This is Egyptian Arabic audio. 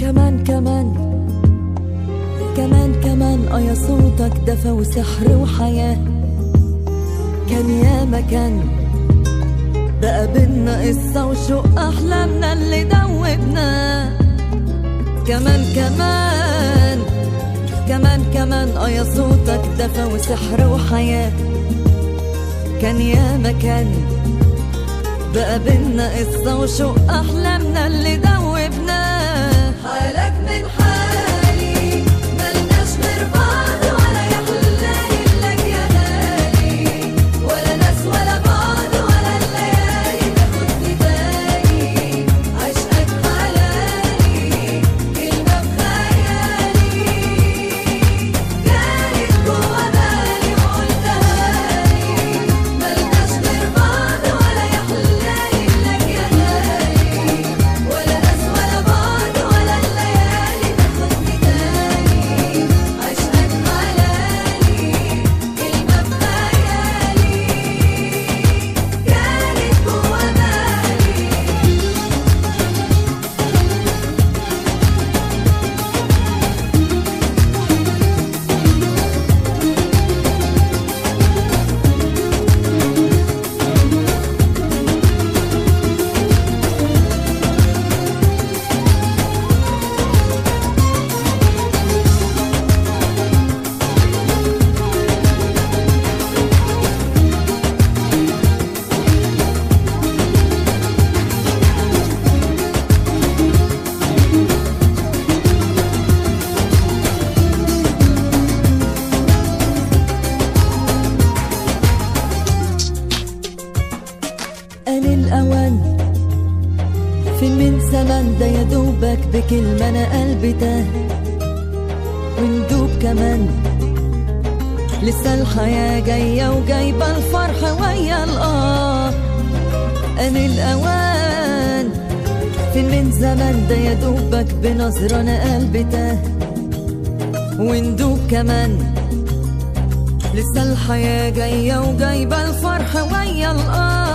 كمان كمان كمان كمان اه يا صوتك دفى وسحر وحياة كان يا مكان بقى بينا قصة وشوق أحلامنا اللي دوبنا كمان كمان كمان كمان اه يا صوتك دفى وسحر وحياة كان يا مكان بقى بينا قصة وشوق أحلامنا اللي دوبنا حالك من حالي ملناش غير بعض ولا يحلاني لك يا غالي ولا ناس ولا بعض ولا الليالي تاخدني تاني عشقك حلالي كلمة بخيالي كانت جوا بالي وقلتها لي ملناش غير بعض ولا يحلاني لك يا غالي ولا ناس ولا بعض ولا الليالي تاخدني تاني عشقك حلالي كلمة بخيالي كانت جوا بالي آن الأوان فين من زمان ده يا دوبك بكلمة أنا قلبي تاه وندوب كمان لسه الحياة جاية وجايبة الفرح ويا الآه آن الأوان فين من زمان ده يا دوبك بنظرة أنا قلبي تاه وندوب كمان لسه الحياة جاية وجايبة الفرح ويا الآه